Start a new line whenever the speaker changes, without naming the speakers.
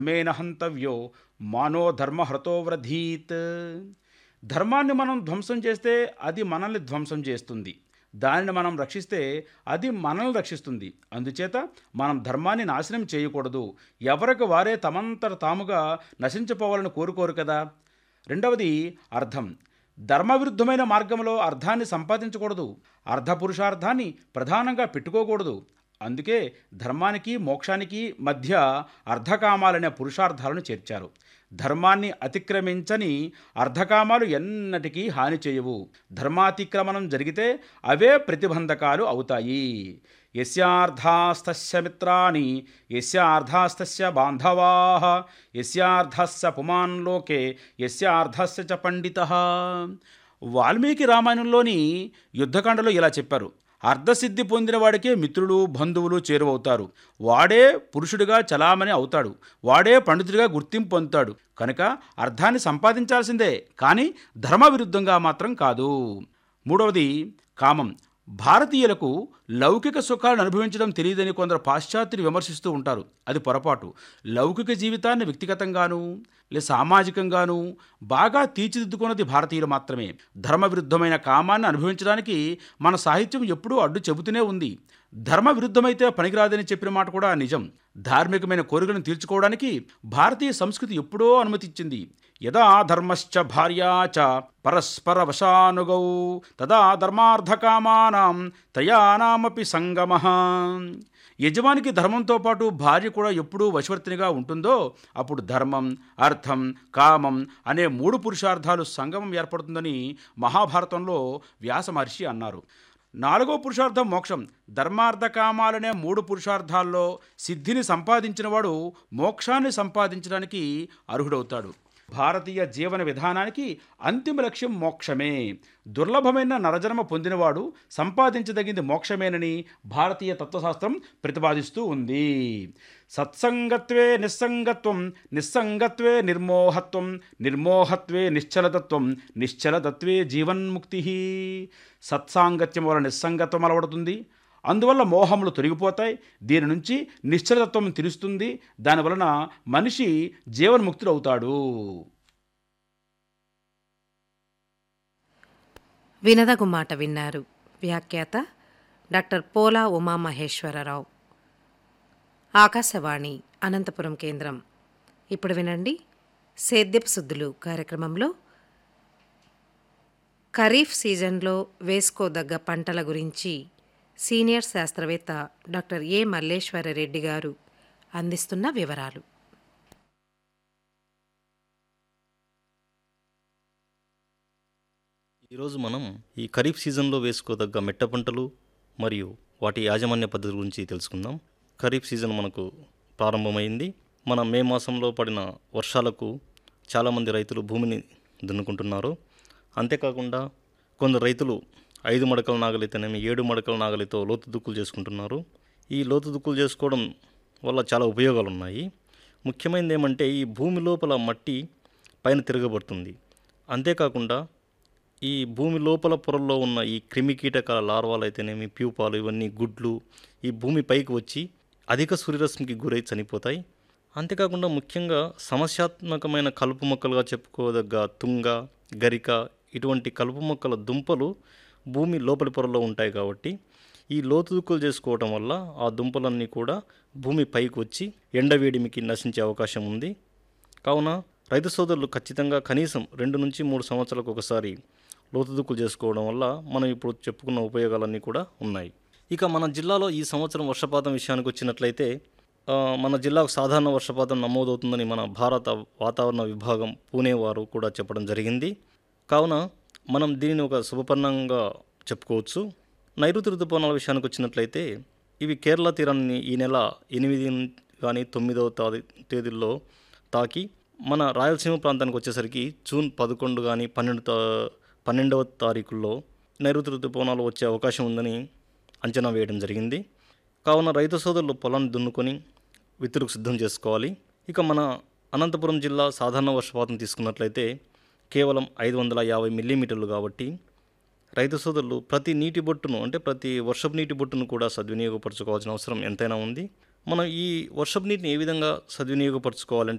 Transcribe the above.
మేన హంతవ్యో మానో ధర్మహృతో వ్రధీత్ ధర్మాన్ని మనం ధ్వంసం చేస్తే అది మనల్ని ధ్వంసం చేస్తుంది దానిని మనం రక్షిస్తే అది మనల్ని రక్షిస్తుంది అందుచేత మనం ధర్మాన్ని నాశనం చేయకూడదు ఎవరికి వారే తమంతట తాముగా నశించిపోవాలని కోరుకోరు కదా రెండవది అర్థం ధర్మవిరుద్ధమైన మార్గంలో అర్థాన్ని సంపాదించకూడదు అర్ధ పురుషార్థాన్ని ప్రధానంగా పెట్టుకోకూడదు అందుకే ధర్మానికి మోక్షానికి మధ్య అర్ధకామాలనే పురుషార్థాలను చేర్చారు ధర్మాన్ని అతిక్రమించని అర్ధకామాలు ఎన్నటికీ హాని చేయవు ధర్మాతిక్రమణం జరిగితే అవే ప్రతిబంధకాలు అవుతాయి యస్యార్థాస్తస్య మిత్రాని యస్యార్థాస్తస్య బాంధవా యస్యార్థస్య పుమాన్ లోకే యస్యార్థస్య చ పండిత వాల్మీకి రామాయణంలోని యుద్ధకాండలో ఇలా చెప్పారు అర్ధసిద్ధి పొందిన వాడికే మిత్రులు బంధువులు చేరువవుతారు వాడే పురుషుడిగా చలామణి అవుతాడు వాడే పండితుడిగా గుర్తింపు పొందుతాడు కనుక అర్థాన్ని సంపాదించాల్సిందే కానీ ధర్మ విరుద్ధంగా మాత్రం కాదు మూడవది కామం భారతీయులకు లౌకిక సుఖాలను అనుభవించడం తెలియదని కొందరు పాశ్చాత్యులు విమర్శిస్తూ ఉంటారు అది పొరపాటు లౌకిక జీవితాన్ని వ్యక్తిగతంగాను లేదా సామాజికంగాను బాగా తీర్చిదిద్దుకున్నది భారతీయులు మాత్రమే ధర్మ విరుద్ధమైన కామాన్ని అనుభవించడానికి మన సాహిత్యం ఎప్పుడూ అడ్డు చెబుతూనే ఉంది ధర్మ విరుద్ధమైతే పనికిరాదని చెప్పిన మాట కూడా నిజం ధార్మికమైన కోరికలను తీర్చుకోవడానికి భారతీయ సంస్కృతి ఎప్పుడో అనుమతిచ్చింది యదా ధర్మశ్చ భార్యా చ పరస్పర వశానుగౌ తదా ధర్మార్థకామానాం త్రయానామపి సంగమ యజమానికి ధర్మంతో పాటు భార్య కూడా ఎప్పుడూ వశవర్తినిగా ఉంటుందో అప్పుడు ధర్మం అర్థం కామం అనే మూడు పురుషార్థాలు సంగమం ఏర్పడుతుందని మహాభారతంలో వ్యాస మహర్షి అన్నారు నాలుగో పురుషార్థం మోక్షం ధర్మార్థ కామాలనే మూడు పురుషార్థాల్లో సిద్ధిని సంపాదించినవాడు మోక్షాన్ని సంపాదించడానికి అర్హుడవుతాడు భారతీయ జీవన విధానానికి అంతిమ లక్ష్యం మోక్షమే దుర్లభమైన నరజన్మ పొందినవాడు సంపాదించదగింది మోక్షమేనని భారతీయ తత్వశాస్త్రం ప్రతిపాదిస్తూ ఉంది సత్సంగత్వే నిస్సంగత్వం నిస్సంగత్వే నిర్మోహత్వం నిర్మోహత్వే నిశ్చలతత్వం నిశ్చలతత్వే జీవన్ముక్తి సత్సాంగత్యం వల్ల నిస్సంగత్వం అలవడుతుంది అందువల్ల మోహములు తొలగిపోతాయి దీని నుంచి నిశ్చలతత్వం తెలుస్తుంది దానివలన మనిషి జీవన్ముక్తుడవుతాడు
వినదగు మాట విన్నారు వ్యాఖ్యాత డాక్టర్ పోలా ఉమామహేశ్వరరావు ఆకాశవాణి అనంతపురం కేంద్రం ఇప్పుడు వినండి సేద్యపు సుద్దులు కార్యక్రమంలో ఖరీఫ్ సీజన్లో వేసుకోదగ్గ పంటల గురించి సీనియర్ శాస్త్రవేత్త డాక్టర్ ఏ మల్లేశ్వర రెడ్డి గారు అందిస్తున్న వివరాలు
ఈరోజు మనం ఈ ఖరీఫ్ సీజన్లో వేసుకోదగ్గ మెట్ట పంటలు మరియు వాటి యాజమాన్య పద్ధతి గురించి తెలుసుకుందాం ఖరీఫ్ సీజన్ మనకు ప్రారంభమైంది మన మే మాసంలో పడిన వర్షాలకు చాలామంది రైతులు భూమిని దున్నుకుంటున్నారు అంతేకాకుండా కొందరు రైతులు ఐదు మడకల నాగలితేనేమి ఏడు మడకల నాగలితో లోతు దుక్కులు చేసుకుంటున్నారు ఈ లోతు దుక్కులు చేసుకోవడం వల్ల చాలా ఉపయోగాలు ఉన్నాయి ముఖ్యమైనది ఏమంటే ఈ భూమి లోపల మట్టి పైన తిరగబడుతుంది అంతేకాకుండా ఈ భూమి లోపల పొరల్లో ఉన్న ఈ క్రిమి కీటకాల లార్వాలు అయితేనేమి ప్యూపాలు ఇవన్నీ గుడ్లు ఈ భూమి పైకి వచ్చి అధిక సూర్యరశ్మికి గురై చనిపోతాయి అంతేకాకుండా ముఖ్యంగా సమస్యాత్మకమైన కలుపు మొక్కలుగా చెప్పుకోదగ్గ తుంగ గరిక ఇటువంటి కలుపు మొక్కల దుంపలు భూమి లోపలి పొరలో ఉంటాయి కాబట్టి ఈ లోతు దుక్కులు చేసుకోవడం వల్ల ఆ దుంపలన్నీ కూడా భూమి పైకి వచ్చి ఎండవేడిమికి నశించే అవకాశం ఉంది కావున రైతు సోదరులు ఖచ్చితంగా కనీసం రెండు నుంచి మూడు సంవత్సరాలకు ఒకసారి లోతు దుక్కులు చేసుకోవడం వల్ల మనం ఇప్పుడు చెప్పుకున్న ఉపయోగాలన్నీ కూడా ఉన్నాయి ఇక మన జిల్లాలో ఈ సంవత్సరం వర్షపాతం విషయానికి వచ్చినట్లయితే ఆ, మన జిల్లాకు సాధారణ వర్షపాతం నమోదవుతుందని మన భారత వాతావరణ విభాగం పూణే వారు కూడా చెప్పడం జరిగింది కావున మనం దీనిని ఒక శుభపరిణంగా చెప్పుకోవచ్చు నైరుతి ఋతుపవనాల విషయానికి వచ్చినట్లయితే ఇవి కేరళ తీరాన్ని ఈ నెల ఎనిమిది కానీ తొమ్మిదవ తాది తేదీల్లో తాకి మన రాయలసీమ ప్రాంతానికి వచ్చేసరికి జూన్ పదకొండు కానీ పన్నెండు తా పన్నెండవ తారీఖుల్లో నైరుతి ఋతుపవనాలు వచ్చే అవకాశం ఉందని అంచనా వేయడం జరిగింది కావున రైతు సోదరులు పొలాన్ని దున్నుకొని విత్తులకు సిద్ధం చేసుకోవాలి ఇక మన అనంతపురం జిల్లా సాధారణ వర్షపాతం తీసుకున్నట్లయితే కేవలం ఐదు వందల యాభై మిల్లీమీటర్లు కాబట్టి రైతు సోదరులు ప్రతి నీటి బొట్టును అంటే ప్రతి వర్షపు నీటి బొట్టును కూడా సద్వినియోగపరచుకోవాల్సిన అవసరం ఎంతైనా ఉంది మనం ఈ వర్షపు నీటిని ఏ విధంగా సద్వినియోగపరచుకోవాలంటే